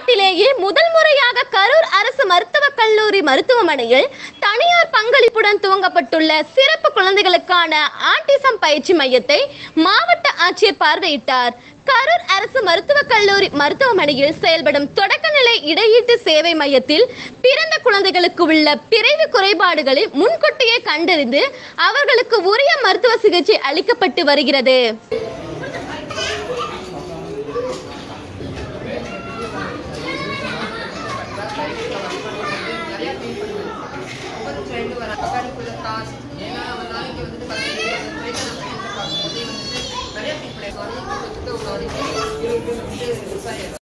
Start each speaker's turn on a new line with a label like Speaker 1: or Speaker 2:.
Speaker 1: தமிழ்நாட்டிலேயே முதல் முறையாக கரூர் அரசு மருத்துவக் கல்லூரி மருத்துவமனையில் தனியார் பங்களிப்புடன் துவங்கப்பட்டுள்ள சிறப்பு குழந்தைகளுக்கான ஆட்டிசம் பயிற்சி மையத்தை மாவட்ட ஆட்சியர் பார்வையிட்டார் கரூர் அரசு மருத்துவக் கல்லூரி மருத்துவமனையில் செயல்படும் தொடக்கநிலை இடையீட்டு சேவை மையத்தில் பிறந்த குழந்தைகளுக்கு உள்ள பிறவி குறைபாடுகளை முன்கூட்டியே கண்டறிந்து அவர்களுக்கு உரிய மருத்துவ சிகிச்சை அளிக்கப்பட்டு வருகிறது
Speaker 2: ட்ரெண்ட் வர அக்காடிக்குள்ள டாஸ்க் ஏன்னா ஒரு நாளைக்கு வந்துட்டு பதினஞ்சு ட்ரெயின் பார்க்கும்போதே வந்துட்டு நிறைய பீப்புள் வந்து கொடுத்துட்டு ஒரு நாளைக்கு இருபது பேர் வந்து மிஸ் ஆயிடுறாங்க